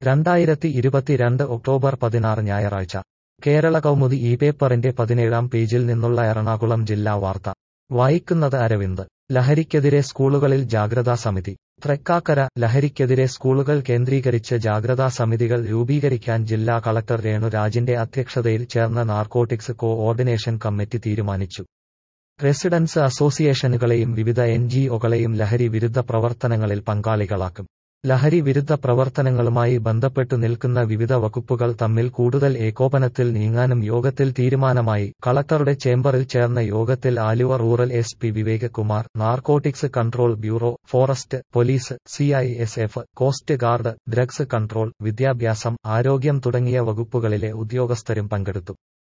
രണ്ടായിരത്തി ഇരുപത്തിരണ്ട് ഒക്ടോബർ പതിനാറ് ഞായറാഴ്ച കേരള കൗമുദി ഈ പേപ്പറിന്റെ പതിനേഴാം പേജിൽ നിന്നുള്ള എറണാകുളം ജില്ലാ വാർത്ത വായിക്കുന്നത് അരവിന്ദ് ലഹരിക്കെതിരെ സ്കൂളുകളിൽ ജാഗ്രതാ സമിതി തൃക്കാക്കര ലഹരിക്കെതിരെ സ്കൂളുകൾ കേന്ദ്രീകരിച്ച് ജാഗ്രതാ സമിതികൾ രൂപീകരിക്കാൻ ജില്ലാ കളക്ടർ രേണുരാജിന്റെ അധ്യക്ഷതയിൽ ചേർന്ന നാർക്കോട്ടിക്സ് കോ ഓർഡിനേഷൻ കമ്മിറ്റി തീരുമാനിച്ചു റെസിഡൻസ് അസോസിയേഷനുകളെയും വിവിധ എൻജിഒകളെയും ലഹരി വിരുദ്ധ പ്രവർത്തനങ്ങളിൽ പങ്കാളികളാക്കും ലഹരി വിരുദ്ധ പ്രവർത്തനങ്ങളുമായി ബന്ധപ്പെട്ടു നിൽക്കുന്ന വിവിധ വകുപ്പുകൾ തമ്മിൽ കൂടുതൽ ഏകോപനത്തിൽ നീങ്ങാനും യോഗത്തിൽ തീരുമാനമായി കളക്ടറുടെ ചേംബറിൽ ചേർന്ന യോഗത്തിൽ Aluva rural S P Vivek Kumar narcotics control bureau forest police CISF coast guard drugs control വിദ്യാഭ്യാസം ആരോഗ്യം തുടങ്ങിയ വകുപ്പുകളിലെ ഉദ്യോഗസ്ഥരും പങ്കെടുത്തു